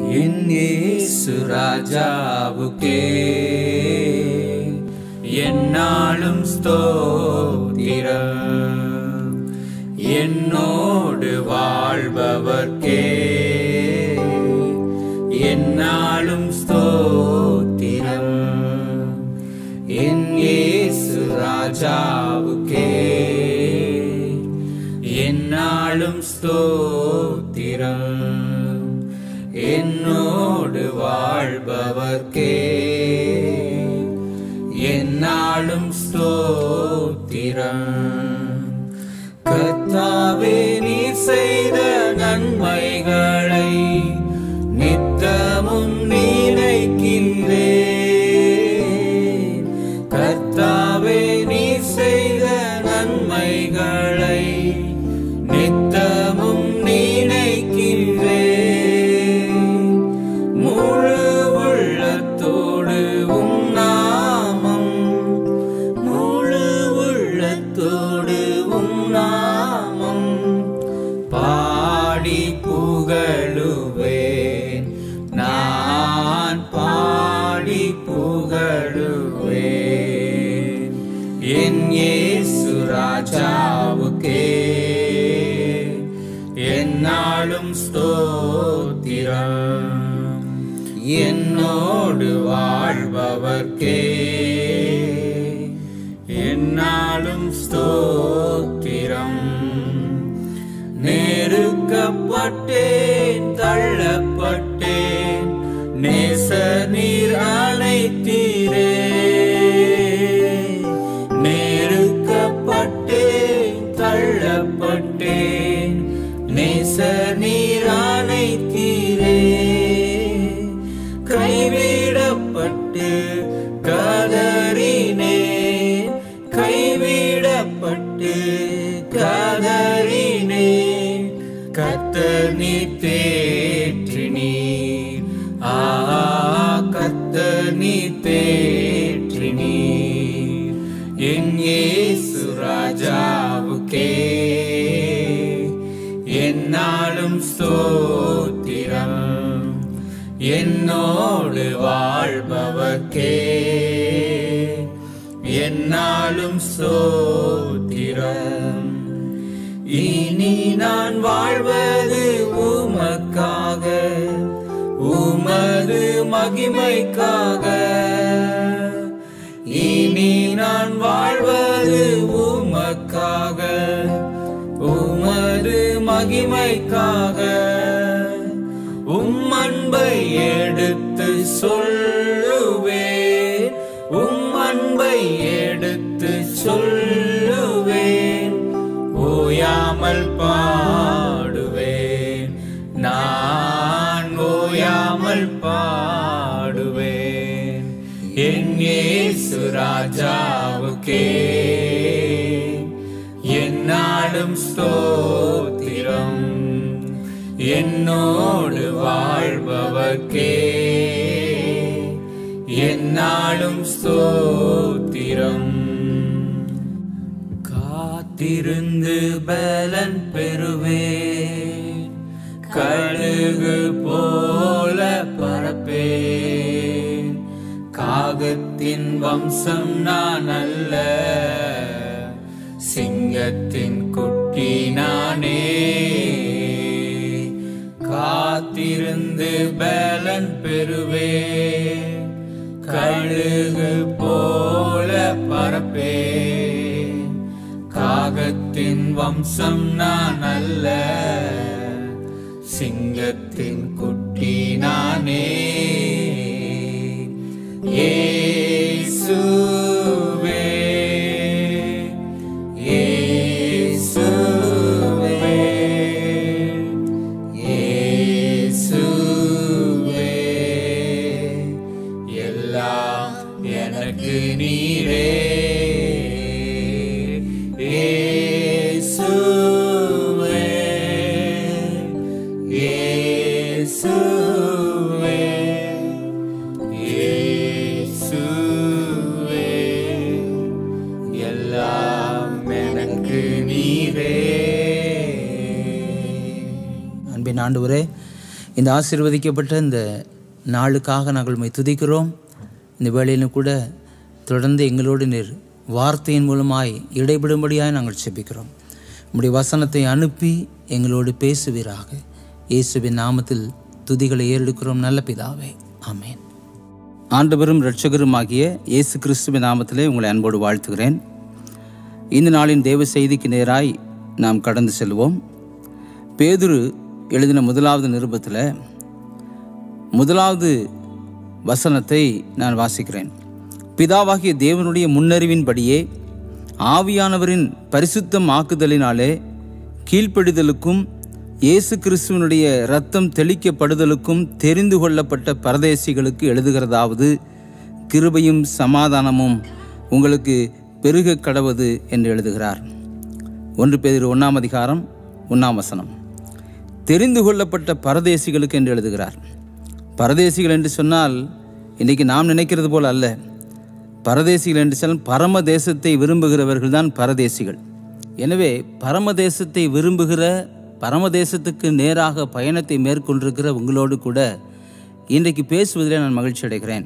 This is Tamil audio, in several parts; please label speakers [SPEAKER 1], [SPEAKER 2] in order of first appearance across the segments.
[SPEAKER 1] என் இயேசு ராஜாவுக்கே என்னாலும் ஸ்தோத்திரம் என்னோடு வாழ்பவர்க்கே என்னாலும் ஸ்தோத்திரம் என் இயேசு ராஜாவுக்கே என்னாலும் ஸ்தோத்திரம் என்னோடு வாழ்பவர்க்கே என்னாலும் ஸ்தோத்திரம் கர்த்தாவே நீர் செய்த நன்மைகளை நித்தமும் நினைக்கின்றேன் கர்த்தாவே நீர் செய்த நன்மைகளை நித்தமும் நினைக்கின்றேன் முழு உள்ளத்தோடு உம் நாமம் முழு உள்ளத்தோடு உம் நாமம் பாடி புகழுவேன் நான் பாடி புகழுவேன் என் இயேசு ராஜாவுக்கே என்னாலும் ஸ்தோத்திரம் என்னோடு வாழ்பவர்க்கே என்னாலும் ஸ்தோத்திரம் நெருக்கப்பட்டேன் தள்ளப்பட்டேன் நேச நீர் அணைத்தீரே நெருக்கப்பட்டேன் தள்ளப்பட்டேன் நேச நீர் அணைத்தீரே கைவிடப்பட்டு கதறினேன் கைவிடப்பட்டு கதறினேன் கத்தர் நீ தேற்றி நீர் ஆ கத்தர் நீ தேற்றி நீர் என் இயேசு ராஜாவுக்கே என்னாலும் ஸ்தோத்திரம் என்னோடு வாழ்பவர்க்கே என்னாலும் ஸ்தோத்திரம் இனி நான் வாழ்வது உமக்காக உமது மகிமைக்காக இனி நான் வாழ்வது உமக்காக உமது மகிமைக்காக உம் அன்பை எடுத்து சொல்லுவேன் உம் அன்பை எடுத்து சொல்லுவேன் ஓயாமல் பாடுவேன் நான் ஓயாமல் பாடுவேன் என் இயேசு ராஜாவுக்கே என்னாலும் ஸ்தோத்திரம் என்னோடு வாழ்பவர்க்கே என்னாலும் ஸ்தோத்திரம் காத்திருந்து பலன் பெறுவேன் கழுகு போல பரப்பேன் காகத்தின் வம்சம் நான் அல்ல சிங்கத்தின் குட்டி நானே காத்திருந்து பலன் பெறுவேன் கழுகு போல பரப்பேன் காகத்தின் வம்சம் நான் அல்ல சிங்கத்தின் குட்டி நானே இயேசுவே இயேசுவே இயேசுவே எல்லாம் எனக்கு நீரே இயேசுவே இயேசுவே இயேசுவே எல்லாம் எனக்கு நீரே
[SPEAKER 2] அன்பின் ஆண்டவரே இந்த ஆசீர்வதிக்கப்பட்ட இந்த நாளுக்காக நாங்கள் உம்மை துதிக்கிறோம் இந்த வேளையிலும் கூட தொடர்ந்து எங்களோடு நீர் வார்த்தையின் மூலமாய் இடைபடும்படியாய் நாங்கள் செபிக்கிறோம் உம்முடைய வசனத்தை அனுப்பி எங்களோடு பேசுவீராக இயேசுவின் நாமத்தில் துதிகளை ஏறெடுக்கிறோம் நல்ல பிதாவே ஆமென் ஆண்டவரும் இரட்சகருமாகிய இயேசு கிறிஸ்துவின் நாமத்திலே உங்களை அன்போடு வாழ்த்துகிறேன் இந்த நாளின் தேவ செய்திக்கு நேராய் நாம் கடந்து செல்வோம் பேதுரு எழுதின முதலாவது நிருபத்தில் முதலாவது வசனத்தை நான் வாசிக்கிறேன் பிதாவாகிய தேவனுடைய முன்னறிவின்படியே ஆவியானவரின் பரிசுத்தம் ஆக்குதலினாலே கீழ்ப்படிதலுக்கும் இயேசு கிறிஸ்துவனுடைய இரத்தம் தெளிக்கப்படுதலுக்கும் தெரிந்து கொள்ளப்பட்ட பரதேசிகளுக்கு எழுதுகிறதாவது கிருபையும் சமாதானமும் உங்களுக்கு பெருக கடவது என்று எழுதுகிறார் ஒன்று பேர் ஒன்றாம் அதிகாரம் ஒன்றாம் வசனம் தெரிந்து கொள்ளப்பட்ட பரதேசிகளுக்கு என்று எழுதுகிறார் பரதேசிகள் என்று சொன்னால் இன்றைக்கி நாம் நினைக்கிறது போல் அல்ல பரதேசிகள் என்று சொன்னால் பரம தேசத்தை விரும்புகிறவர்கள் தான் பரதேசிகள் எனவே பரமதேசத்தை விரும்புகிற பரமதேசத்துக்கு நேராக பயணத்தை மேற்கொண்டிருக்கிற உங்களோடு கூட இன்றைக்கு பேசுவதிலே நான் மகிழ்ச்சி அடைகிறேன்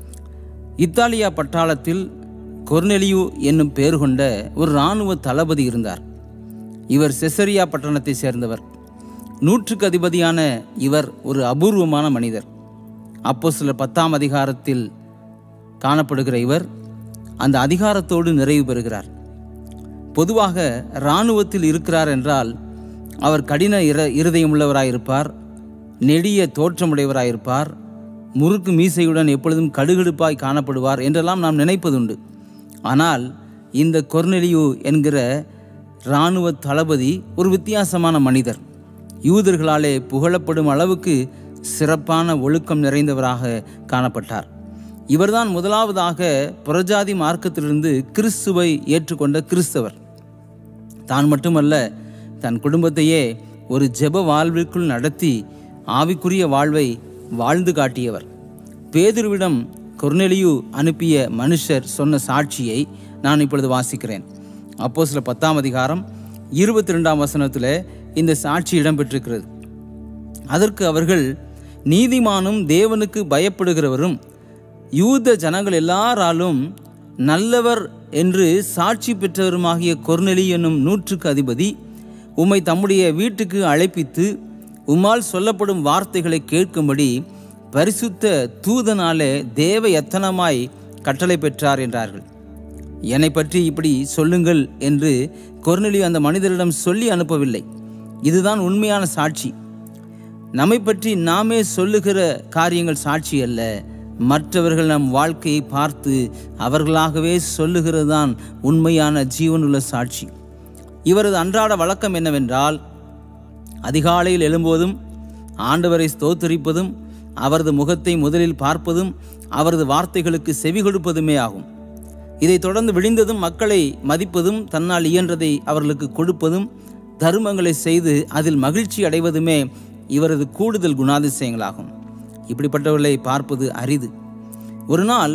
[SPEAKER 2] இத்தாலியா பட்டாளத்தில் கொர்னெலியு என்னும் பெயர் கொண்ட ஒரு இராணுவ தளபதி இருந்தார் இவர் செசரியா பட்டணத்தை சேர்ந்தவர் நூற்றுக்கு அதிபதியான இவர் ஒரு அபூர்வமான மனிதர் அப்போ சில பத்தாம் அதிகாரத்தில் காணப்படுகிற இவர் அந்த அதிகாரத்தோடு நிறைவு பெறுகிறார் பொதுவாக இராணுவத்தில் இருக்கிறார் என்றால் அவர் கடின இர இருதயமுள்ளவராயிருப்பார் நெடிய தோற்றமுடையவராயிருப்பார் முறுக்கு மீசையுடன் எப்பொழுதும் கடுகடுப்பாய் காணப்படுவார் என்றெல்லாம் நாம் நினைப்பதுண்டு ஆனால் இந்த கொர்னெலியு என்கிற இராணுவ தளபதி ஒரு வித்தியாசமான மனிதர் யூதர்களாலே புகழப்படும் அளவுக்கு சிறப்பான ஒழுக்கம் நிறைந்தவராக காணப்பட்டார் இவர்தான் முதலாவதாக புறஜாதி மார்க்கத்திலிருந்து கிறிஸ்துவை ஏற்றுக்கொண்ட கிறிஸ்தவர் தான் மட்டுமல்ல தன் குடும்பத்தையே ஒரு ஜெப வாழ்விற்குள் நடத்தி ஆவிக்குரிய வாழ்வை வாழ்ந்து காட்டியவர் பேதுருவிடம் கொர்னெலியு அனுப்பிய மனுஷர் சொன்ன சாட்சியை நான் இப்பொழுது வாசிக்கிறேன் அப்போ சில பத்தாம் அதிகாரம் இருபத்தி ரெண்டாம் வசனத்தில் இந்த சாட்சி இடம்பெற்றிருக்கிறது அதற்கு அவர்கள் நீதிமானும் தேவனுக்கு பயப்படுகிறவரும் யூத ஜனங்கள் எல்லாராலும் நல்லவர் என்று சாட்சி பெற்றவருமாகிய கொர்நெலி என்னும் நூற்றுக்கு அதிபதி உம்மை தம்முடைய வீட்டுக்கு அழைப்பித்து உம்மால் சொல்லப்படும் வார்த்தைகளை கேட்கும்படி பரிசுத்த தூதனாலே தேவ எத்தனமாய் கட்டளை பெற்றார் என்றார்கள் என்னை பற்றி இப்படி சொல்லுங்கள் என்று கொர்நெலி அந்த மனிதரிடம் சொல்லி அனுப்பவில்லை இதுதான் உண்மையான சாட்சி நம்மை பற்றி நாமே சொல்லுகிற காரியங்கள் சாட்சி அல்ல மற்றவர்கள் நம் வாழ்க்கையை பார்த்து அவர்களாகவே சொல்லுகிறது தான் உண்மையான ஜீவனுள்ள சாட்சி இவரது அன்றாட வழக்கம் என்னவென்றால் அதிகாலையில் எழும்போதும் ஆண்டவரை ஸ்தோத்தரிப்பதும் அவரது முகத்தை முதலில் பார்ப்பதும் அவரது வார்த்தைகளுக்கு செவி கொடுப்பதுமே ஆகும் இதைத் தொடர்ந்து விழிந்ததும் மக்களை மதிப்பதும் தன்னால் இயன்றதை அவர்களுக்கு கொடுப்பதும் தர்மங்களை செய்து அதில் மகிழ்ச்சி அடைவதுமே இவரது கூடுதல் குணாதிசயங்களாகும் இப்படிப்பட்டவர்களை பார்ப்பது அரிது ஒரு நாள்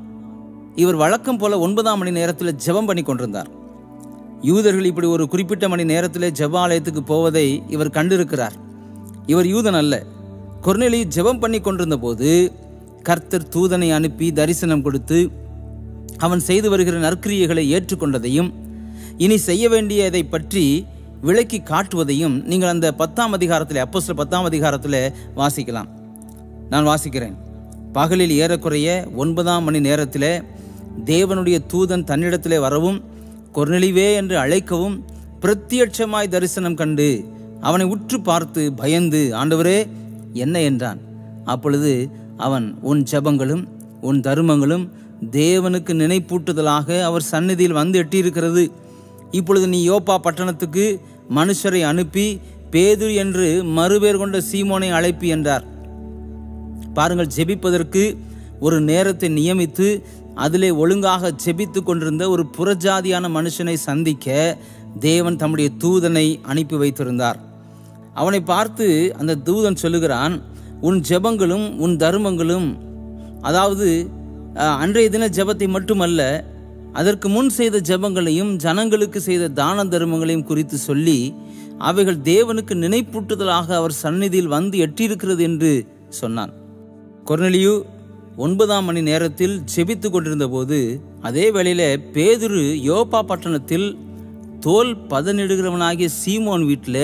[SPEAKER 2] இவர் வழக்கம் போல ஒன்பதாம் மணி நேரத்தில் ஜெபம் பண்ணி கொண்டிருந்தார் யூதர்கள் இப்படி ஒரு குறிப்பிட்ட மணி நேரத்தில் ஜெப ஆலயத்துக்கு போவதை இவர் கண்டிருக்கிறார் இவர் யூதன் அல்ல கொர்நெலி ஜெபம் பண்ணி கொண்டிருந்த போது கர்த்தர் தூதனை அனுப்பி தரிசனம் கொடுத்து அவன் செய்து வருகிற நற்கிரியைகளை ஏற்றுக்கொண்டதையும் இனி செய்ய வேண்டியதை பற்றி விளக்கி காட்டுவதையும் நீங்கள் அந்த பத்தாம் அதிகாரத்தில் அப்போ சில பத்தாம் அதிகாரத்தில் வாசிக்கலாம் நான் வாசிக்கிறேன் பகலில் ஏறக்குறைய ஒன்பதாம் மணி நேரத்தில் தேவனுடைய தூதன் தன்னிடத்திலே வரவும் கொர்நெலிவே என்று அழைக்கவும் பிரத்யட்சமாய் தரிசனம் கண்டு அவனை உற்று பார்த்து பயந்து ஆண்டவரே என்ன என்றான் அப்பொழுது அவன் உன் ஜெபங்களும் உன் தருமங்களும் தேவனுக்கு நினைப்பூட்டுதலாக அவர் சந்நிதியில் வந்து எட்டியிருக்கிறது இப்பொழுது நீ யோப்பா பட்டணத்துக்கு மனுஷரை அனுப்பி பேது என்று மறுபேர் கொண்ட சீமோனை அழைப்பி என்றார் பாருங்கள் ஜெபிப்பதற்கு ஒரு நேரத்தை நியமித்து அதிலே ஒழுங்காக ஜெபித்து கொண்டிருந்த ஒரு புறஜாதியான மனுஷனை சந்திக்க தேவன் தம்முடைய தூதனை அனுப்பி வைத்திருந்தார் அவனை பார்த்து அந்த தூதன் சொல்லுகிறான் உன் ஜெபங்களும் உன் தர்மங்களும் அதாவது அஹ், அன்றைய தின ஜெபத்தை மட்டுமல்ல அதற்கு முன் செய்த ஜெபங்களையும் ஜனங்களுக்கு செய்த தான தர்மங்களையும் குறித்து சொல்லி அவைகள் தேவனுக்கு நினைப்பூட்டுதலாக அவர் சந்நிதியில் வந்து எட்டியிருக்கிறது என்று சொன்னான் கொர்னலியு ஒன்பதாம் மணி நேரத்தில் ஜெபித்து கொண்டிருந்த போது அதே வேளையில பேதுரு யோப்பா பட்டணத்தில் தோல் பதனிடுகிறவனாகிய சீமோன் வீட்டில்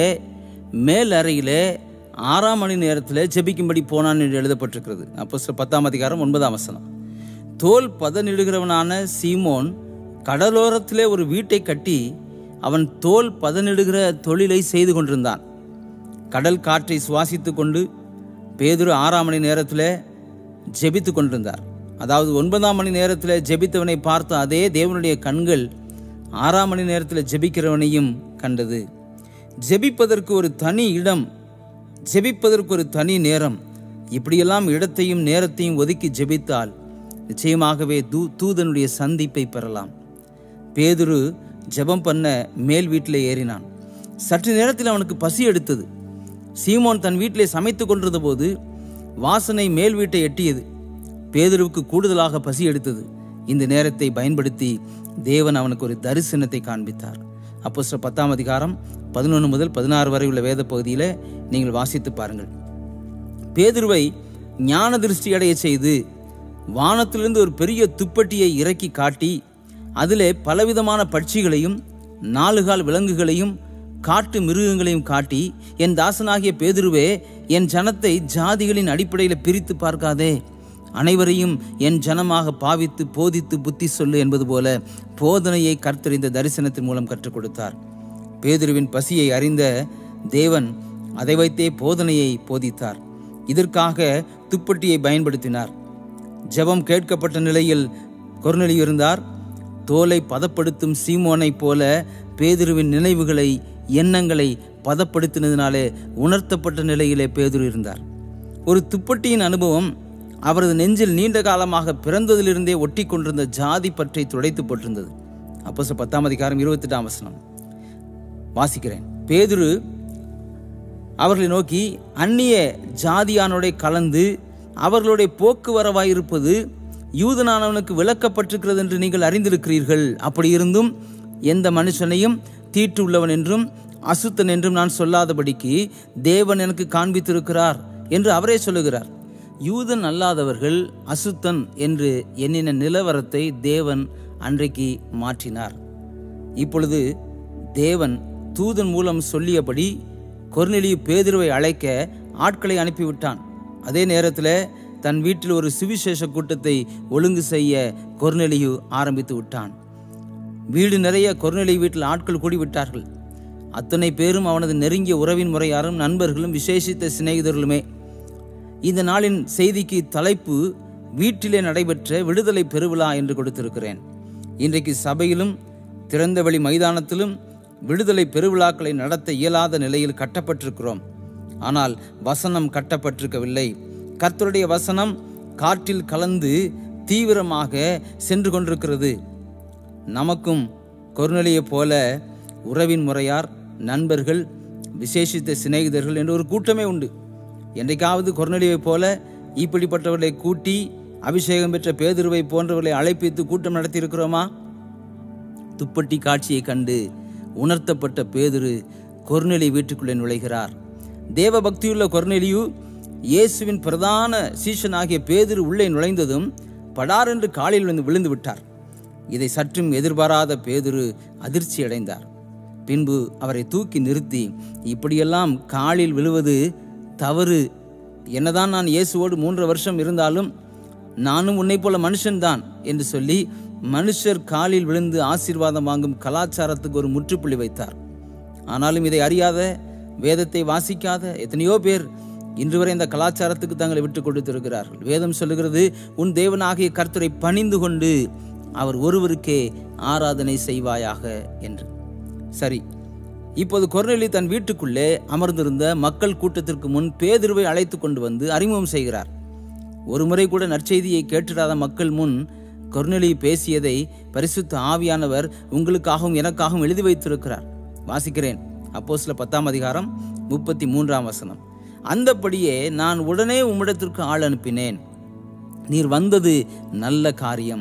[SPEAKER 2] மேல் அறையிலே ஆறாம் மணி நேரத்தில் ஜெபிக்கும்படி போனான் என்று எழுதப்பட்டிருக்கிறது அப்போ பத்தாம் அதிகாரம் ஒன்பதாம் வசனம் தோல் பதனிடுகிறவனான சீமோன் கடலோரத்திலே ஒரு வீட்டை கட்டி அவன் தோல் பதனிடுகிற தொழிலை செய்து கொண்டிருந்தான் கடல் காற்றை சுவாசித்து கொண்டு பேதுரு ஆறாம் மணி நேரத்தில் ஜெபித்து கொண்டிருந்தார் அதாவது ஒன்பதாம் மணி நேரத்தில் ஜெபித்தவனை பார்த்த அதே தேவனுடைய கண்கள் ஆறாம் மணி நேரத்தில் ஜெபிக்கிறவனையும் கண்டது ஜெபிப்பதற்கு ஒரு தனி இடம் ஜெபிப்பதற்கு ஒரு தனி நேரம் இப்படியெல்லாம் இடத்தையும் நேரத்தையும் ஒதுக்கி ஜெபித்தால் நிச்சயமாகவே தூ தூதனுடைய சந்திப்பை பெறலாம் பேதுரு ஜெபம் பண்ண மேல் வீட்டில் ஏறினான் சற்று நேரத்தில் அவனுக்கு பசி எடுத்தது சீமோன் தன் வீட்டிலே சமைத்து கொண்டிருந்த போது வாசனை மேல் வீட்டை எட்டியது பேதுருவுக்கு கூடுதலாக பசி எடுத்தது இந்த நேரத்தை பயன்படுத்தி தேவன் அவனுக்கு ஒரு தரிசனத்தை காண்பித்தார் அப்போ சில பத்தாம் அதிகாரம் பதினொன்று முதல் பதினாறு வரை உள்ள வேத பகுதியில் நீங்கள் வாசித்து பாருங்கள் பேதுருவை ஞான திருஷ்டி அடைய செய்து வானத்திலிருந்து ஒரு பெரிய துப்பட்டியை இறக்கி காட்டி அதிலே பலவிதமான பட்சிகளையும் நாலுகால் விலங்குகளையும் காட்டு மிருகங்களையும் காட்டி என் தாசனாகிய பேதுருவே என் ஜனத்தை ஜாதிகளின் அடிப்படையில் பிரித்து பார்க்காதே அனைவரையும் என் ஜனமாக பாவித்து போதித்து புத்தி சொல்லு என்பது போல போதனையை கர்த்தறிந்த தரிசனத்தின் மூலம் கற்றுக் கொடுத்தார் பேதுருவின் பசியை அறிந்த தேவன் அதை வைத்தே போதனையை போதித்தார் இதற்காக துப்பட்டியை பயன்படுத்தினார் ஜெபம் கேட்கப்பட்ட நிலையில் கொர்நெலி இருந்தார் தோலை பதப்படுத்தும் சீமோனைப் போல பேதுருவின் நினைவுகளை எண்ணங்களை பதப்படுத்தினதினாலே உணர்த்தப்பட்ட நிலையிலே பேதுரு இருந்தார் ஒரு துப்பட்டியின் அனுபவம் அவரது நெஞ்சில் நீண்ட காலமாக பிறந்ததிலிருந்தே ஒட்டி கொண்டிருந்த ஜாதி பற்றை துடைத்து போட்டிருந்தது அப்போ பத்தாம் அதிகாரம் இருபத்தெட்டாம் வசனம் வாசிக்கிறேன் பேதுரு அவர்களை நோக்கி அந்நிய ஜாதியானோட கலந்து அவர்களுடைய போக்குவரவாயிருப்பது யூதனானவனுக்கு விளக்கப்பட்டிருக்கிறது என்று நீங்கள் அறிந்திருக்கிறீர்கள் அப்படி இருந்தும் எந்த மனுஷனையும் தீட்டு உள்ளவன் என்றும் அசுத்தன் என்றும் நான் சொல்லாதபடிக்கு தேவன் எனக்கு காண்பித்திருக்கிறார் என்று அவரே சொல்லுகிறார் யூதன் அல்லாதவர்கள் அசுத்தன் என்று எண்ணின நிலவரத்தை தேவன் அன்றைக்கு மாற்றினார் இப்பொழுது தேவன் தூதன் மூலம் சொல்லியபடி கொர்நெலியு பேதுருவை அழைக்க ஆட்களை அனுப்பிவிட்டான் அதே நேரத்தில் தன் வீட்டில் ஒரு சுவிசேஷ கூட்டத்தை ஒழுங்கு செய்ய கொர்நெலியு ஆரம்பித்து விட்டான் வீடு நிறைய கொர்நெலி வீட்டில் ஆட்கள் கூடிவிட்டார்கள் அத்தனை பேரும் அவனது நெருங்கிய உறவின் முறையாரும் நண்பர்களும் விசேஷித்த சிநேகிதர்களுமே இந்த நாளின் செய்திக்கு தலைப்பு வீட்டிலே நடைபெற்ற விடுதலை பெருவிழா என்று கொடுத்திருக்கிறேன் இன்றைக்கு சபையிலும் திறந்தவெளி மைதானத்திலும் விடுதலை பெருவிழாக்களை நடத்த இயலாத நிலையில் கட்டப்பட்டிருக்கிறோம் ஆனால் வசனம் கட்டப்பட்டிருக்கவில்லை கர்த்தருடைய வசனம் காற்றில் கலந்து தீவிரமாக சென்று கொண்டிருக்கிறது நமக்கும் கொர்நலியைப் போல உறவின் முறையார் நண்பர்கள் விசேஷித்த சிநேகிதர்கள் என்று ஒரு கூட்டமே உண்டு என்றைக்காவது கொர்நலியைப் போல இப்படிப்பட்டவர்களை கூட்டி அபிஷேகம் பெற்ற பேதுருவை போன்றவர்களை அழைப்பித்து கூட்டம் நடத்தியிருக்கிறோமா துப்பட்டி காட்சியை கண்டு உணர்த்தப்பட்ட பேதுரு கொர்நெலி வீட்டுக்குள்ளே நுழைகிறார் தேவ பக்தியுள்ள கொர்நெலியு இயேசுவின் பிரதான சீஷனாகிய பேதுரு உள்ளே நுழைந்ததும் படார் என்று காலில் வந்து விழுந்து விட்டார் இதை சற்றும் எதிர்பாராத பேதுரு அதிர்ச்சி அடைந்தார் பின்பு அவரை தூக்கி நிறுத்தி இப்படியெல்லாம் காலில் விழுவது தவறு என்னதான் நான் இயேசுவோடு மூன்று வருஷம் இருந்தாலும் நானும் உன்னைப் போல மனுஷன்தான் என்று சொல்லி மனுஷர் காலில் விழுந்து ஆசீர்வாதம் வாங்கும் கலாச்சாரத்துக்கு ஒரு முற்றுப்புள்ளி வைத்தார் ஆனாலும் இதை அறியாத வேதத்தை வாசிக்காத எத்தனையோ பேர் இன்று வரை இந்த கலாச்சாரத்துக்கு தங்களை விட்டு கொடுத்திருக்கிறார்கள் வேதம் சொல்லுகிறது உன் தேவனாகிய கர்த்தரை பணிந்து கொண்டு அவர் ஒருவருக்கே ஆராதனை செய்வாயாக என்று சரி இப்போது கொர்நெலி தன் வீட்டுக்குள்ளே அமர்ந்திருந்த மக்கள் கூட்டத்திற்கு முன் பேதுருவை அழைத்து கொண்டு வந்து அறிமுகம் செய்கிறார் ஒரு முறை கூட நற்செய்தியை கேட்டிடாத மக்கள் முன் கொர்நெலி பேசியதை பரிசுத்த ஆவியானவர் உங்களுக்காகவும் எனக்காகவும் எழுதி வைத்திருக்கிறார் வாசிக்கிறேன் அப்போ சில பத்தாம் அதிகாரம் முப்பத்தி மூன்றாம் வசனம் அந்தபடியே நான் உடனே உம்மிடத்திற்கு ஆள் அனுப்பினேன் நீர் வந்தது நல்ல காரியம்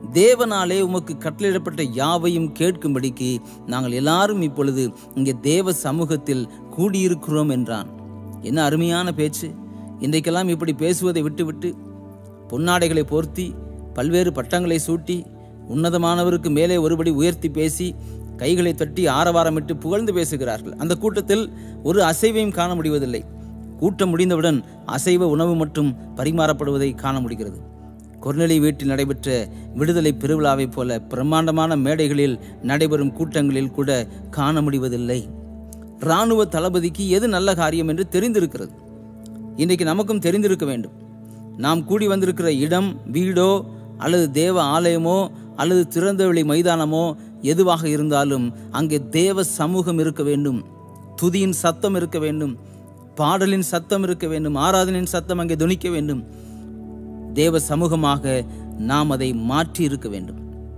[SPEAKER 2] தேவனாலே உமக்கு கட்டளையிடப்பட்ட யாவையும் கேட்கும்படிக்கு நாங்கள் எல்லாரும் இப்பொழுது இங்கே தேவ சமூகத்தில் கூடியிருக்கிறோம் என்றான் என்ன அருமையான பேச்சு இன்றைக்கெல்லாம் இப்படி பேசுவதை விட்டுவிட்டு பொன்னாடைகளை போர்த்தி பல்வேறு பட்டங்களை சூட்டி உன்னதமானவருக்கு மேலே ஒருபடி உயர்த்தி பேசி கைகளை தட்டி ஆரவாரமிட்டு புகழ்ந்து பேசுகிறார்கள் அந்த கூட்டத்தில் ஒரு அசைவையும் காண முடிவதில்லை கூட்டம் முடிந்தவுடன் அசைவ உணவு மட்டும் பரிமாறப்படுவதை காண முடிகிறது கொர்நெலி வீட்டில் நடைபெற்ற விடுதலை பெருவிழாவைப் போல பிரம்மாண்டமான மேடைகளில் நடைபெறும் கூட்டங்களில் கூட காண முடிவதில்லை இராணுவ தளபதிக்கு எது நல்ல காரியம் என்று தெரிந்திருக்கிறது இன்றைக்கு நமக்கும் தெரிந்திருக்க வேண்டும் நாம் கூடி வந்திருக்கிற இடம் வீடோ அல்லது தேவ ஆலயமோ அல்லது திறந்தவெளி மைதானமோ எதுவாக இருந்தாலும் அங்கே தேவ சமூகம் இருக்க வேண்டும் துதியின் சத்தம் இருக்க வேண்டும் பாடலின் சத்தம் இருக்க வேண்டும் ஆராதனையின் சத்தம் அங்கே துணிக்க வேண்டும் தேவ சமூகமாக நாம் அதை மாற்றி இருக்க வேண்டும்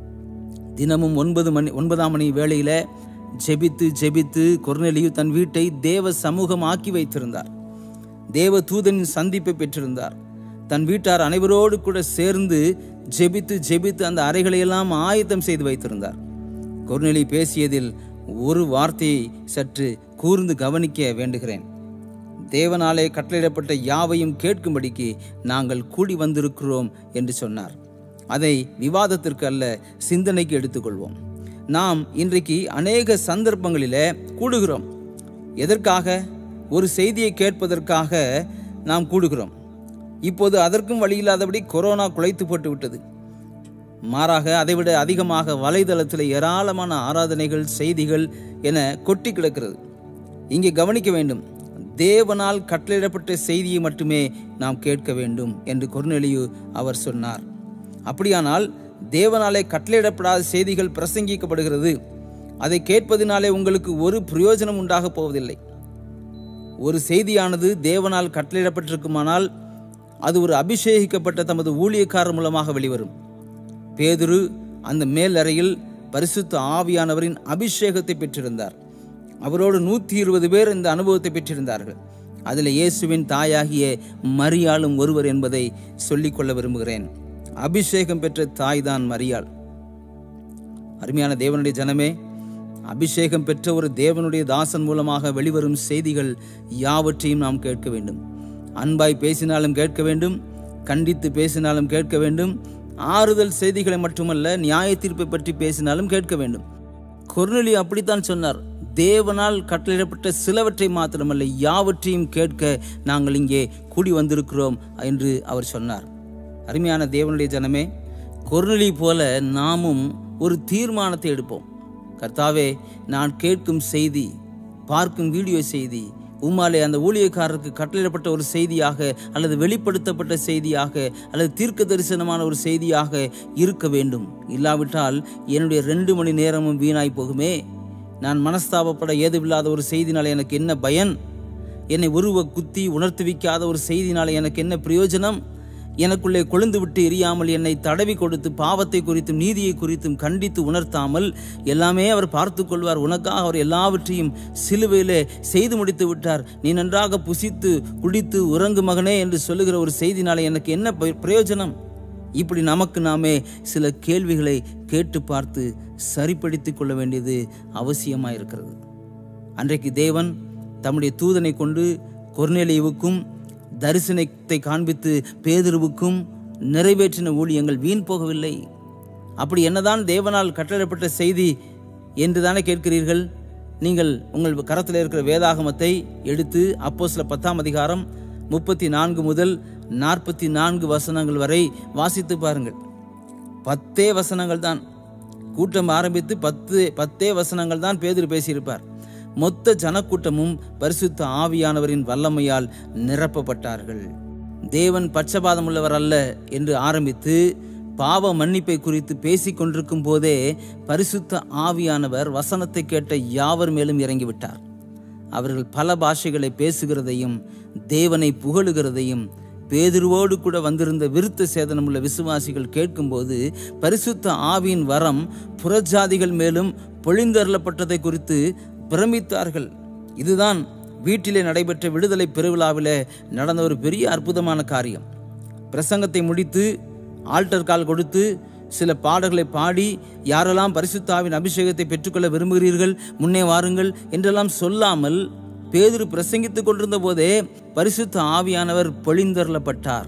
[SPEAKER 2] தினமும் ஒன்பது மணி ஒன்பதாம் மணி வேளையில ஜெபித்து ஜெபித்து கொர்நெலியு தன் வீட்டை தேவ சமூகம் ஆக்கி வைத்திருந்தார் தேவ தூதனின் சந்திப்பை பெற்றிருந்தார் தன் வீட்டார் அனைவரோடு கூட சேர்ந்து ஜெபித்து ஜெபித்து அந்த அறைகளையெல்லாம் ஆயத்தம் செய்து வைத்திருந்தார் கொர்நெலி பேசியதில் ஒரு வார்த்தையை சற்று கூர்ந்து கவனிக்க வேண்டுகிறேன் தேவனாலே கட்டளையிடப்பட்ட யாவையும் கேட்கும்படிக்கு நாங்கள் கூடி வந்திருக்கிறோம் என்று சொன்னார் அதை விவாதத்திற்கு அல்ல சிந்தனைக்கு எடுத்துக்கொள்வோம் நாம் இன்றைக்கு அநேக சந்தர்ப்பங்களிலே கூடுகிறோம் எதற்காக ஒரு செய்தியை கேட்பதற்காக நாம் கூடுகிறோம் இப்போது அதற்கும் வழியில்லாதபடி கொரோனா குலைத்து போட்டு விட்டது மாறாக அதைவிட அதிகமாக வலைதளத்தில் ஏராளமான ஆராதனைகள் செய்திகள் என கொட்டி கிடக்கிறது இங்கே கவனிக்க வேண்டும் தேவனால் கட்டளையிடப்பட்ட செய்தியை மட்டுமே நாம் கேட்க வேண்டும் என்று கொர்நெலியு அவர் சொன்னார் அப்படியானால் தேவனாலே கட்டளையிடப்படாத செய்திகள் பிரசங்கிக்கப்படுகிறது அதை கேட்பதினாலே உங்களுக்கு ஒரு பிரயோஜனம் உண்டாக போவதில்லை ஒரு செய்தியானது தேவனால் கட்டளையிடப்பட்டிருக்குமானால் அது ஒரு அபிஷேகிக்கப்பட்ட தமது ஊழியக்காரர் மூலமாக வெளிவரும் பேதுரு அந்த மேல் அறையில் பரிசுத்த ஆவியானவரின் அபிஷேகத்தை பெற்றிருந்தார் அவரோடு நூற்றி இருபது பேர் இந்த அனுபவத்தை பெற்றிருந்தார்கள் அதில் இயேசுவின் தாயாகிய மரியாளும் ஒருவர் என்பதை சொல்லிக்கொள்ள விரும்புகிறேன் அபிஷேகம் பெற்ற தாய்தான் மரியாள் அருமையான தேவனுடைய ஜனமே அபிஷேகம் பெற்ற ஒரு தேவனுடைய தாசன் மூலமாக வெளிவரும் செய்திகள் யாவற்றையும் நாம் கேட்க வேண்டும் அன்பாய் பேசினாலும் கேட்க வேண்டும் கண்டித்து பேசினாலும் கேட்க வேண்டும் ஆறுதல் செய்திகளை மட்டுமல்ல நியாய தீர்ப்பை பற்றி பேசினாலும் கேட்க வேண்டும் கொர்நெலி அப்படித்தான் சொன்னார் தேவனால் கட்டளையிடப்பட்ட சிலவற்றை மாத்திரமல்ல யாவற்றையும் கேட்க நாங்கள் இங்கே கூடி வந்திருக்கிறோம் என்று அவர் சொன்னார் அருமையான தேவனுடைய ஜனமே கொர்நெலி போல நாமும் ஒரு தீர்மானத்தை எடுப்போம் கர்த்தாவே நான் கேட்கும் செய்தி பார்க்கும் வீடியோ செய்தி உம்மாலே அந்த ஊழியக்காரருக்கு கட்டளையிடப்பட்ட ஒரு செய்தியாக அல்லது வெளிப்படுத்தப்பட்ட செய்தியாக அல்லது தீர்க்க தரிசனமான ஒரு செய்தியாக இருக்க வேண்டும் இல்லாவிட்டால் என்னுடைய ரெண்டு மணி நேரமும் வீணாய் போகுமே நான் மனஸ்தாபப்பட ஏதுவில்லாத ஒரு செய்தினால் எனக்கு என்ன பயன் என்னை உருவ குத்தி உணர்த்துவிக்காத ஒரு செய்தினால் எனக்கு என்ன பிரயோஜனம் எனக்குள்ளே கொழுந்து விட்டு எரியாமல் என்னை தடவி கொடுத்து பாவத்தை குறித்தும் நீதியை குறித்தும் கண்டித்து உணர்த்தாமல் எல்லாமே அவர் பார்த்து கொள்வார் உனக்காக அவர் எல்லாவற்றையும் சிலுவையிலே செய்து முடித்து விட்டார் நீ நன்றாக புசித்து குடித்து உறங்கு மகனே என்று சொல்லுகிற ஒரு செய்தினால எனக்கு என்ன ப- பிரயோஜனம் இப்படி நமக்கு நாமே சில கேள்விகளை கேட்டு பார்த்து சரிப்படுத்திக் கொள்ள வேண்டியது அவசியமாக இருக்கிறது அன்றைக்கு தேவன் தம்முடைய தூதனை கொண்டு கொர்நேலியுவுக்கும் தரிசனத்தை காண்பித்து பேதுருவுக்கும் நிறைவேற்றின ஊழியங்கள் வீண் போகவில்லை அப்படி என்னதான் தேவனால் கட்டளைப்பட்ட செய்தி என்று தானே கேட்கிறீர்கள் நீங்கள் உங்கள் கரத்தில் இருக்கிற வேதாகமத்தை எடுத்து அப்போ சில பத்தாம் அதிகாரம் முப்பத்தி நான்கு முதல் நாற்பத்தி நான்கு வசனங்கள் வரை வாசித்து பாருங்கள் பத்தே வசனங்கள் தான் கூட்டம் ஆரம்பித்து பத்து பத்தே வசனங்கள் தான் பேதுரு பேசியிருப்பார் மொத்த ஜனக்கூட்டமும் பரிசுத்த ஆவியானவரின் வல்லமையால் நிரப்பப்பட்டார்கள் தேவன் பட்சபாதம் உள்ளவர் அல்ல என்று ஆரம்பித்து பாவ மன்னிப்பை குறித்து பேசிக் கொண்டிருக்கும் போதே பரிசுத்த ஆவியானவர் வசனத்தை கேட்ட யாவர் மேலும் இறங்கிவிட்டார் அவர்கள் பல பாஷைகளை பேசுகிறதையும் தேவனை புகழுகிறதையும் பேதுருவோடு கூட வந்திருந்த விருத்த சேதனமுள்ள விசுவாசிகள் கேட்கும்போது பரிசுத்த ஆவியின் வரம் புறஜாதிகள் மேலும் பொழிந்தருளப்பட்டதை குறித்து பிரமித்தார்கள் இதுதான் வீட்டிலே நடைபெற்ற விடுதலை பெருவிழாவிலே நடந்த ஒரு பெரிய அற்புதமான காரியம் பிரசங்கத்தை முடித்து ஆல்டர் கால் கொடுத்து சில பாடல்களை பாடி யாரெல்லாம் பரிசுத்தாவின் அபிஷேகத்தை பெற்றுக்கொள்ள விரும்புகிறீர்கள் முன்னே வாருங்கள் என்றெல்லாம் சொல்லாமல் பேதுரு பிரசங்கித்துக் கொண்டிருந்த போதே பரிசுத்த ஆவியானவர் பொழிந்தருளப்பட்டார்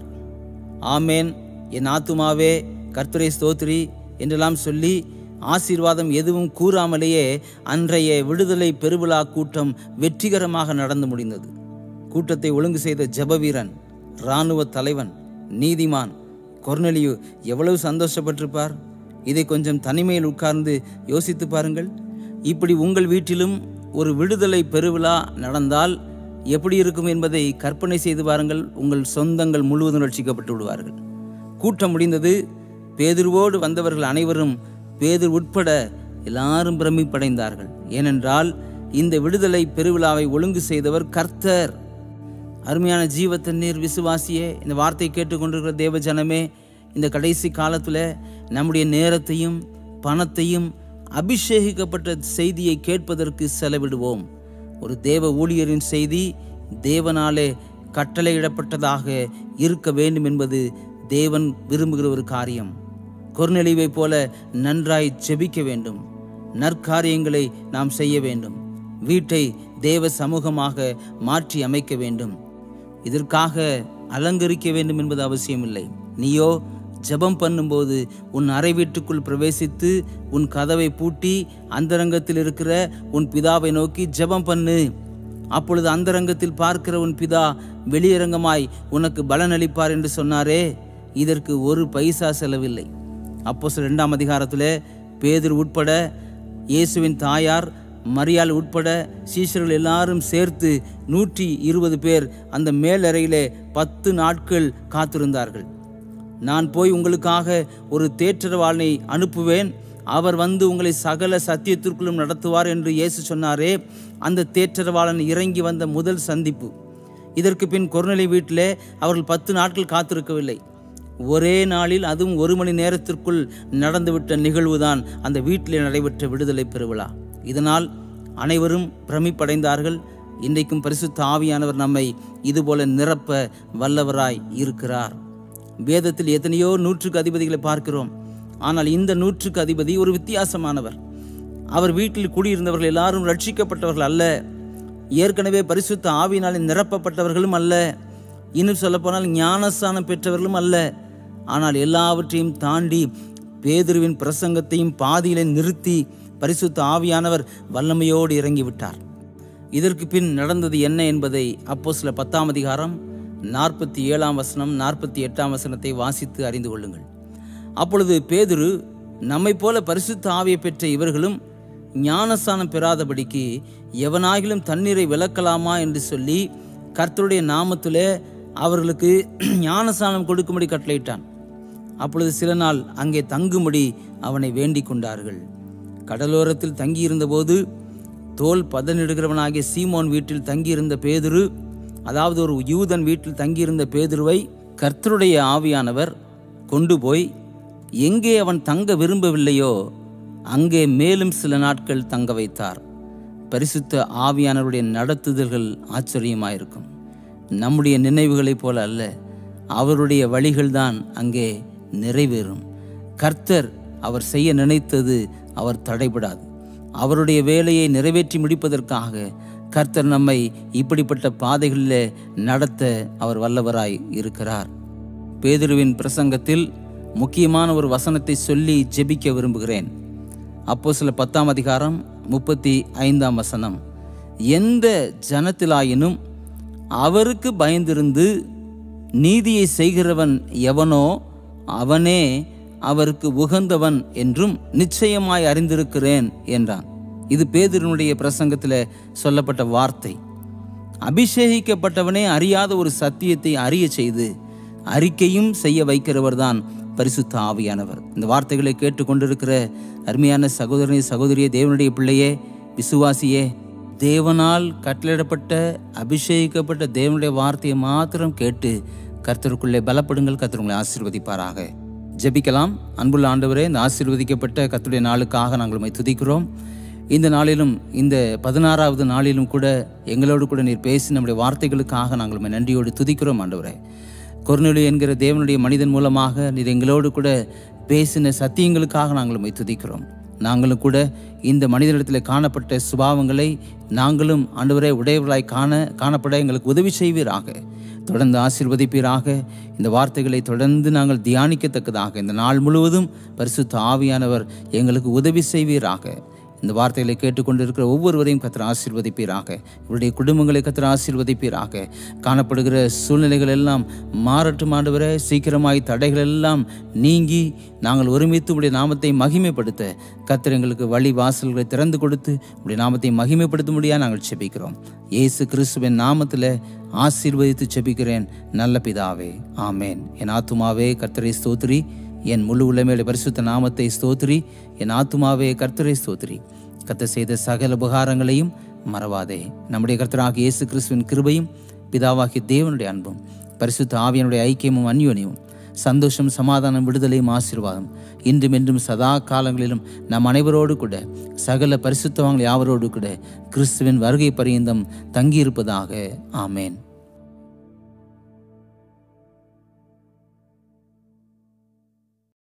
[SPEAKER 2] ஆமேன் என் ஆத்துமாவே கர்த்தரை ஸ்தோத்ரி என்றெல்லாம் சொல்லி ஆசீர்வாதம் எதுவும் கூறாமலேயே அன்றைய விடுதலை பெருவிழா கூட்டம் வெற்றிகரமாக நடந்து முடிந்தது கூட்டத்தை ஒழுங்கு செய்த ஜெபவீரன் இராணுவ தலைவன் நீதிமான் கொர்னலியு எவ்வளவு சந்தோஷப்பட்டிருப்பார் இதை கொஞ்சம் தனிமையில் உட்கார்ந்து யோசித்து பாருங்கள் இப்படி உங்கள் வீட்டிலும் ஒரு விடுதலை பெருவிழா நடந்தால் எப்படி இருக்கும் என்பதை கற்பனை செய்து பாருங்கள் உங்கள் சொந்தங்கள் முழுவதும் ரட்சிக்கப்பட்டு விடுவார்கள் கூட்டம் முடிந்தது பேதுருவோடு வந்தவர்கள் அனைவரும் பேதுரு உட்பட எல்லாரும் பிரமிப்படைந்தார்கள் ஏனென்றால் இந்த விடுதலை பெருவிழாவை ஒழுங்கு செய்தவர் கர்த்தர் அருமையான ஜீவ தண்ணீர் விசுவாசியே இந்த வார்த்தை கேட்டுக்கொண்டிருக்கிற தேவ ஜனமே இந்த கடைசி காலத்தில் நம்முடைய நேரத்தையும் பணத்தையும் அபிஷேகிக்கப்பட்ட செய்தியை கேட்பதற்கு செலவிடுவோம் ஒரு தேவ ஊழியரின் செய்தி தேவனாலே கட்டளையிடப்பட்டதாக இருக்க வேண்டும் என்பது தேவன் விரும்புகிற ஒரு காரியம் கொர்நெளிவை போல நன்றாய் ஜெபிக்க வேண்டும் நற்காரியங்களை நாம் செய்ய வேண்டும் வீட்டை தேவ சமூகமாக மாற்றி அமைக்க வேண்டும் இதற்காக அலங்கரிக்க வேண்டும் என்பது அவசியமில்லை நீயோ ஜெபம் பண்ணும்போது உன் அறை வீட்டுக்குள் பிரவேசித்து உன் கதவை பூட்டி அந்தரங்கத்தில் இருக்கிற உன் பிதாவை நோக்கி ஜெபம் பண்ணு அப்பொழுது அந்தரங்கத்தில் பார்க்கிற உன் பிதா வெளியரங்கமாய் உனக்கு பலனளிப்பார் என்று சொன்னாரே இதற்கு ஒரு பைசா செலவில்லை அப்போ சில ரெண்டாம் அதிகாரத்தில் பேதர் உட்பட இயேசுவின் தாயார் மரியாள் உட்பட சீஷர்கள் எல்லாரும் சேர்த்து நூற்றி இருபது பேர் அந்த மேலறையிலே பத்து நாட்கள் காத்திருந்தார்கள் நான் போய் உங்களுக்காக ஒரு தேற்றரவாளனை அனுப்புவேன் அவர் வந்து உங்களை சகல சத்தியத்திற்குள்ளும் நடத்துவார் என்று இயேசு சொன்னாரே அந்த தேற்றரவாளன் இறங்கி வந்த முதல் சந்திப்பு இதற்கு பின் கொர்நெலி வீட்டிலே அவர்கள் பத்து நாட்கள் காத்திருக்கவில்லை ஒரே நாளில் அதுவும் ஒரு மணி நேரத்திற்குள் நடந்துவிட்ட நிகழ்வுதான் அந்த வீட்டிலே நடைபெற்ற விடுதலை பெருவிழா இதனால் அனைவரும் பிரமிப்படைந்தார்கள் இன்றைக்கும் பரிசுத்த ஆவியானவர் நம்மை இதுபோல நிரப்ப வல்லவராய் இருக்கிறார் வேதத்தில் எத்தனையோ நூற்றுக்கு அதிபதிகளை பார்க்கிறோம் ஆனால் இந்த நூற்றுக்கு அதிபதி ஒரு வித்தியாசமானவர் அவர் வீட்டில் குடியிருந்தவர்கள் எல்லாரும் ரட்சிக்கப்பட்டவர்கள் அல்ல ஏற்கனவே பரிசுத்த ஆவியினாலே நிரப்பப்பட்டவர்களும் அல்ல இன்னும் சொல்லப்போனால் ஞானஸ்தானம் பெற்றவர்களும் அல்ல ஆனால் எல்லாவற்றையும் தாண்டி பேதுருவின் பிரசங்கத்தையும் பாதியிலே நிறுத்தி பரிசுத்த ஆவியானவர் வல்லமையோடு இறங்கிவிட்டார் இதற்கு பின் நடந்தது என்ன என்பதை அப்போ சில பத்தாம் அதிகாரம் நாற்பத்தி ஏழாம் வசனம் நாற்பத்தி எட்டாம் வசனத்தை வாசித்து அறிந்து கொள்ளுங்கள் அப்பொழுது பேதுரு நம்மைப் போல பரிசுத்த ஆவியை பெற்ற இவர்களும் ஞானஸ்தானம் பெறாதபடிக்கு எவனாகிலும் தண்ணீரை விளக்கலாமா என்று சொல்லி கர்த்தருடைய நாமத்திலே அவர்களுக்கு ஞானஸ்தானம் கொடுக்கும்படி கட்டளையிட்டான் அப்பொழுது சில நாள் அங்கே தங்கும்படி அவனை வேண்டிக் கொண்டார்கள் கடலோரத்தில் தங்கியிருந்தபோது தோல் பதனிடுகிறவனாகிய சீமோன் வீட்டில் தங்கியிருந்த பேதுரு அதாவது ஒரு யூதன் வீட்டில் தங்கியிருந்த பேதுருவை கர்த்தருடைய ஆவியானவர் கொண்டு போய் எங்கே அவன் தங்க விரும்பவில்லையோ அங்கே மேலும் சில நாட்கள் தங்க வைத்தார் பரிசுத்த ஆவியானவருடைய நடத்துதல்கள் ஆச்சரியமாயிருக்கும் நம்முடைய நினைவுகளைப் போல அல்ல அவருடைய வழிகள்தான் அங்கே நிறைவேறும் கர்த்தர் அவர் செய்ய நினைத்தது அவர் தடைபடாது அவருடைய வேலையை நிறைவேற்றி முடிப்பதற்காக கர்த்தர் நம்மை இப்படிப்பட்ட பாதைகளிலே நடத்த அவர் வல்லவராய் இருக்கிறார் பேதுருவின் பிரசங்கத்தில் முக்கியமான ஒரு வசனத்தை சொல்லி ஜெபிக்க விரும்புகிறேன் அப்போ சில பத்தாம் அதிகாரம் முப்பத்தி ஐந்தாம் வசனம் எந்த ஜனத்திலாயினும் அவருக்கு பயந்திருந்து நீதியை செய்கிறவன் எவனோ அவனே அவருக்கு உகந்தவன் என்றும் நிச்சயமாய் அறிந்திருக்கிறேன் என்றான் இது பேதுருனுடைய பிரசங்கத்தில் சொல்லப்பட்ட வார்த்தை அபிஷேகிக்கப்பட்டவனே அறியாத ஒரு சத்தியத்தை அறிய செய்து அறிக்கையும் செய்ய வைக்கிறவர் தான் பரிசுத்த ஆவியானவர் இந்த வார்த்தைகளை கேட்டுக்கொண்டிருக்கிற அருமையான சகோதரனே சகோதரியே தேவனுடைய பிள்ளையே விசுவாசியே தேவனால் கட்டளிடப்பட்ட அபிஷேகிக்கப்பட்ட தேவனுடைய வார்த்தையை மாத்திரம் கேட்டு கர்த்தருக்குள்ளே பலப்படுங்கள் கர்த்தர் உங்களை ஆசீர்வதிப்பாராக ஜெபிக்கலாம் அன்புள்ள ஆண்டவரே இந்த ஆசீர்வதிக்கப்பட்ட கர்த்தருடைய நாளுக்காக நாங்கள் உம்மை துதிக்கிறோம் இந்த நாளிலும் இந்த பதினாறாவது நாளிலும் கூட எங்களோடு கூட நீர் பேசி நம்முடைய வார்த்தைகளுக்காக நாங்கள் உம்மை நன்றியோடு துதிக்கிறோம் ஆண்டவரே கொர்நெலி என்கிற தேவனுடைய மனிதன் மூலமாக நீர் எங்களோடு கூட பேசின சத்தியங்களுக்காக நாங்கள் உம்மை துதிக்கிறோம் நாங்களும் கூட இந்த மனிதனிடத்தில் காணப்பட்ட சுபாவங்களை நாங்களும் ஆண்டவரை உடையவர்களாய் காண காணப்பட எங்களுக்கு உதவி செய்வீராக தொடர்ந்து ஆசீர்வதிப்பீராக இந்த வார்த்தைகளை தொடர்ந்து நாங்கள் தியானிக்கத்தக்கதாக இந்த நாள் முழுவதும் பரிசுத்த ஆவியானவர் எங்களுக்கு உதவி செய்வீராக இந்த வார்த்தைகளை கேட்டுக்கொண்டிருக்கிற ஒவ்வொருவரையும் கத்திர ஆசீர்வதிப்பீராக இவருடைய குடும்பங்களை கத்திர ஆசீர்வதிப்பீராக காணப்படுகிற சூழ்நிலைகள் எல்லாம் மாறட்டும் ஆண்டவரே சீக்கிரமாய் தடைகள் எல்லாம் நீங்கி நாங்கள் ஒருமித்து உடைய நாமத்தை மகிமைப்படுத்த கத்திர எங்களுக்கு வழி வாசல்களை திறந்து கொடுத்து உடைய நாமத்தை மகிமைப்படுத்தும்படியாக நாங்கள் செபிக்கிறோம் இயேசு கிறிஸ்துவின் நாமத்தில் ஆசீர்வதித்து செபிக்கிறேன் நல்ல பிதாவே ஆமேன் என் ஆத்துமாவே கர்த்தரை ஸ்தோத்திரி என் முழு உலமையுடைய பரிசுத்த நாமத்தை ஸ்தோத்திரி என் ஆத்துமாவே கர்த்தரை ஸ்தோத்திரி கர்த்தர் செய்த சகல உபகாரங்களையும் மறவாதே நம்முடைய கர்த்தராகிய இயேசு கிறிஸ்துவின் கிருபையும் பிதாவாகிய தேவனுடைய அன்பும் பரிசுத்த ஆவியனுடைய ஐக்கியமும் அந்யோன்யமும் சந்தோஷம் சமாதானம் விடுதலையும் ஆசீர்வாதம் இன்றும் என்றும் சதா காலங்களிலும் நம் அனைவரோடு கூட சகல பரிசுத்தவான்கள் யாவரோடு கூட கிறிஸ்துவின் வருகை பரியந்தம் தங்கியிருப்பதாக ஆமேன்